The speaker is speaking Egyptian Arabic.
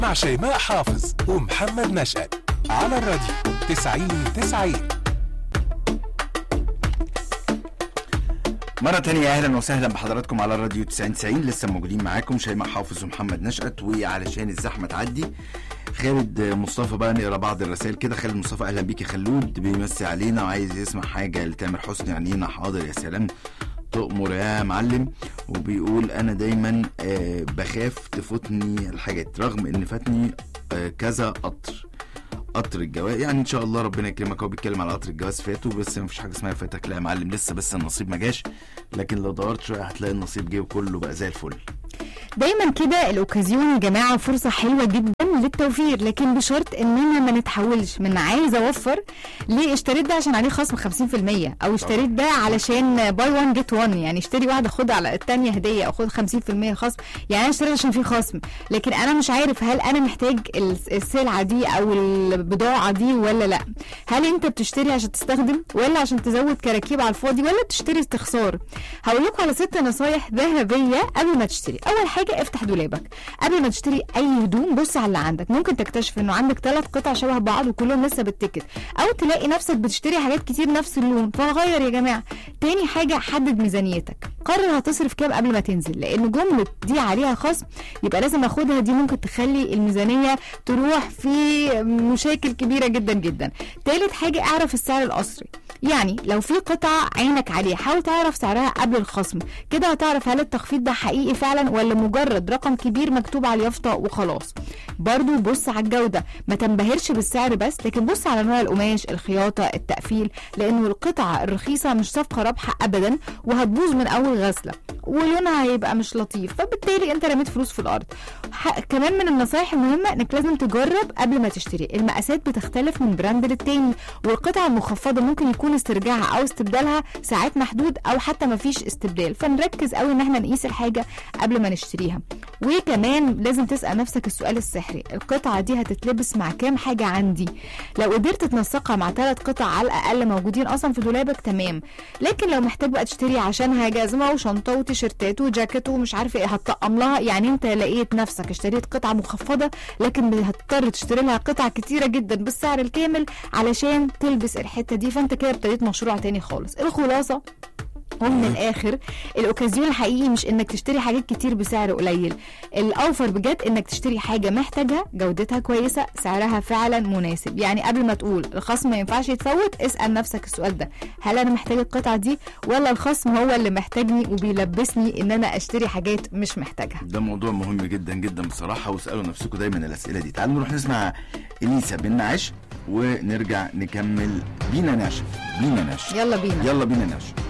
مع شيماء حافظ ومحمد نشأت على الراديو 90 90 مرة تانية أهلا وسهلا بحضراتكم على الراديو 90 90 لسه موجودين معاكم شيماء حافظ ومحمد نشأت وعلشان الزحمة تعدي خالد مصطفى بقى نقرا بعض الرسائل كده خالد مصطفى اهلا بيك يا خلود بيمسي علينا وعايز يسمع حاجه لتامر حسني عنينا حاضر يا سلام تؤمر يا معلم وبيقول انا دايما آه بخاف تفوتني الحاجات رغم ان فاتني آه كذا قطر قطر الجواز يعني ان شاء الله ربنا يكرمك هو بيتكلم على قطر الجواز فاتوا بس مفيش حاجه اسمها فاتك لا يا معلم لسه بس النصيب ما جاش لكن لو دورت شويه هتلاقي النصيب جه وكله بقى زي الفل دايما كده الاوكازيون يا جماعه فرصه حلوه جدا للتوفير لكن بشرط اننا ما نتحولش من عايز اوفر ليه اشتريت ده عشان عليه خصم 50% او اشتريت ده علشان باي 1 جيت 1 يعني اشتري واحده خد على الثانيه هديه او خد 50% خصم يعني انا اشتريت عشان في خصم لكن انا مش عارف هل انا محتاج السلعه دي او البضاعه دي ولا لا هل انت بتشتري عشان تستخدم ولا عشان تزود كراكيب على الفاضي ولا بتشتري استخسار هقول لكم على ست نصايح ذهبيه قبل ما تشتري اول حاجه افتح دولابك قبل ما تشتري اي هدوم بص على اللي عندك ممكن تكتشف انه عندك ثلاث قطع شبه بعض وكلهم لسه بالتيكت او تلاقي نفسك بتشتري حاجات كتير نفس اللون فغير يا جماعه تاني حاجه حدد ميزانيتك قرر هتصرف كام قبل ما تنزل لان جمله دي عليها خصم يبقى لازم اخدها دي ممكن تخلي الميزانيه تروح في مشاكل كبيره جدا جدا تالت حاجه اعرف السعر الاصلي يعني لو في قطعة عينك عليه حاول تعرف سعرها قبل الخصم كده هتعرف هل التخفيض ده حقيقي فعلا ولا مجرد رقم كبير مكتوب على اليافطة وخلاص برضو بص على الجودة ما تنبهرش بالسعر بس لكن بص على نوع القماش الخياطة التقفيل لانه القطعة الرخيصة مش صفقة رابحة ابدا وهتبوظ من اول غسلة ولونها هيبقى مش لطيف فبالتالي انت رميت فلوس في الارض كمان من النصايح المهمة انك لازم تجرب قبل ما تشتري المقاسات بتختلف من براند للتاني والقطعة المخفضة ممكن يكون استرجاعها او استبدالها ساعات محدود او حتى ما فيش استبدال فنركز قوي ان احنا نقيس الحاجة قبل ما نشتريها وكمان لازم تسأل نفسك السؤال السحري القطعة دي هتتلبس مع كام حاجة عندي لو قدرت تنسقها مع ثلاث قطع على الاقل موجودين اصلا في دولابك تمام لكن لو محتاج بقى تشتري عشانها جزمة وشنطة وتيشرتات وجاكيت ومش عارفه ايه هتطقم لها يعني انت لقيت نفسك اشتريت قطعة مخفضة لكن هتضطر تشتري لها قطع كتيرة جدا بالسعر الكامل علشان تلبس الحتة دي فانت كده ابتديت مشروع تاني خالص الخلاصة ومن الاخر الاوكازيون الحقيقي مش انك تشتري حاجات كتير بسعر قليل الاوفر بجد انك تشتري حاجه محتاجها جودتها كويسه سعرها فعلا مناسب يعني قبل ما تقول الخصم ما ينفعش يتفوت اسال نفسك السؤال ده هل انا محتاج القطعه دي ولا الخصم هو اللي محتاجني وبيلبسني ان انا اشتري حاجات مش محتاجها ده موضوع مهم جدا جدا بصراحه واسالوا نفسكم دايما الاسئله دي تعالوا نروح نسمع اليسا بينا عشق ونرجع نكمل بينا نعشق بينا نعشق يلا بينا يلا بينا نعشق